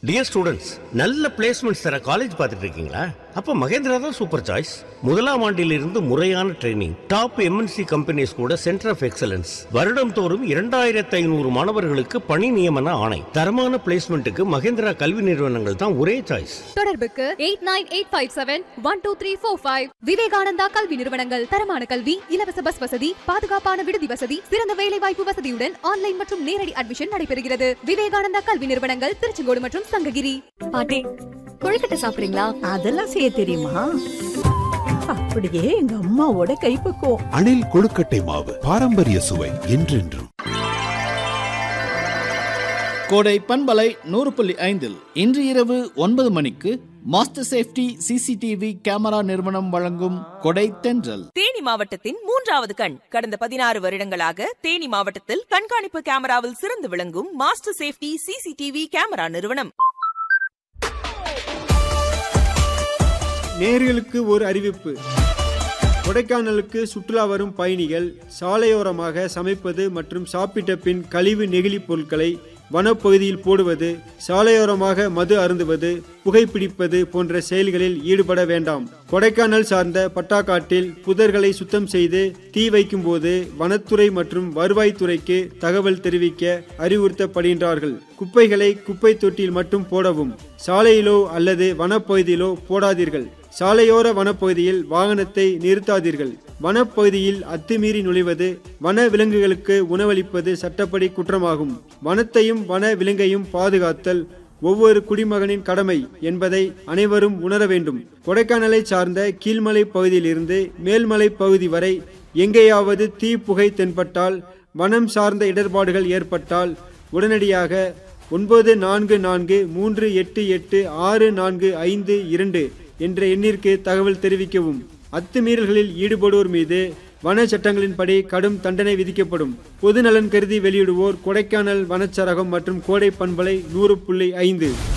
dear students நல்ல placements தர college பார்த்துட்டு இருக்கீங்களா அப்ப மகேந்திரா தான் சூப்பர் சாய்ஸ் முதலாம் ஆண்டிலிருந்து முறையான ட்ரைனிங் டாப் எம்என்சி கம்பெனிஸ் கூட சென்டர் ஆஃப் எக்ஸலன்ஸ் வருடம் தோறும் இரண்டாயிரத்து ஐநூறு மாணவர்களுக்கு பணி நியமன ஆணை தரமான பிளேஸ்மெண்ட்டுக்கு மகேந்திரா கல்வி நிறுவனங்கள் தான் ஒரே சாய்ஸ் தொடர்புக்கு eight nine eight five seven one two three four five Vivekananda கல்வி நிறுவனங்கள் தரமான கல்வி இலவச பஸ் வசதி பாதுகாப்பான விடுதி வசதி சிறந்த வேலை வாய்ப்பு வசதியுடன் ஆன்லைன் மற்றும் நேரடி அட்மிஷன் நடைபெறுகிறது விவேகானந்தா கல்வி நிறுவனங்கள் திருச்செங்கோடு மற்றும் சங்ககிரி பாட்டி கொழுக்கட்டை சாப்பிடுறீங்களா அதெல்லாம் செய்ய தெரியுமா அப்படியே எங்க அம்மாவோட கைப்பக்குவம் அணில் கொழுக்கட்டை மாவு பாரம்பரிய சுவை என்றென்றும் கோடை பண்பலை நூறு புள்ளி ஐந்தில் இன்று இரவு ஒன்பது மணிக்கு மாஸ்டர் சேஃப்டி சிசிடிவி கேமரா நிறுவனம் வழங்கும் கொடை தென்றல் தேனி மாவட்டத்தின் மூன்றாவது கண் கடந்த பதினாறு வருடங்களாக தேனி மாவட்டத்தில் கண்காணிப்பு கேமராவில் சிறந்து விளங்கும் மாஸ்டர் சேஃப்டி சிசிடிவி கேமரா நிறுவனம் நேர்களுக்கு ஒரு அறிவிப்பு கொடைக்கானலுக்கு சுற்றுலா வரும் பயணிகள் சாலையோரமாக சமைப்பது மற்றும் சாப்பிட்ட பின் கழிவு நெகிழி பொருட்களை வனப்பகுதியில் போடுவது சாலையோரமாக மது அருந்துவது புகைப்பிடிப்பது போன்ற செயல்களில் ஈடுபட வேண்டாம் கொடைக்கானல் சார்ந்த பட்டாக்காட்டில் புதர்களை சுத்தம் செய்து தீ வைக்கும்போது வனத்துறை மற்றும் வருவாய்த்துறைக்கு தகவல் தெரிவிக்க அறிவுறுத்தப்படுகின்றார்கள் குப்பைகளை குப்பை தொட்டியில் மட்டும் போடவும் சாலையிலோ அல்லது வனப்பகுதியிலோ போடாதீர்கள் சாலையோர வனப்பகுதியில் வாகனத்தை நிறுத்தாதீர்கள் வனப்பகுதியில் அத்துமீறி நுழைவது வன விலங்குகளுக்கு உணவளிப்பது சட்டப்படி குற்றமாகும் வனத்தையும் வன விலங்கையும் பாதுகாத்தல் ஒவ்வொரு குடிமகனின் கடமை என்பதை அனைவரும் உணர வேண்டும் கொடைக்கானலை சார்ந்த கீழ்மலை பகுதியிலிருந்து மேல்மலை பகுதி வரை எங்கேயாவது தீ புகை தென்பட்டால் வனம் சார்ந்த இடர்பாடுகள் ஏற்பட்டால் உடனடியாக ஒன்பது நான்கு நான்கு மூன்று எட்டு எட்டு ஆறு நான்கு ஐந்து இரண்டு என்ற எண்ணிற்கு தகவல் தெரிவிக்கவும் அத்துமீறல்களில் ஈடுபடுவோர் மீது வன சட்டங்களின்படி கடும் தண்டனை விதிக்கப்படும் பொது நலன் கருதி வெளியிடுவோர் கொடைக்கானல் வனச்சரகம் மற்றும் கோடை பண்பலை நூறு புள்ளி ஐந்து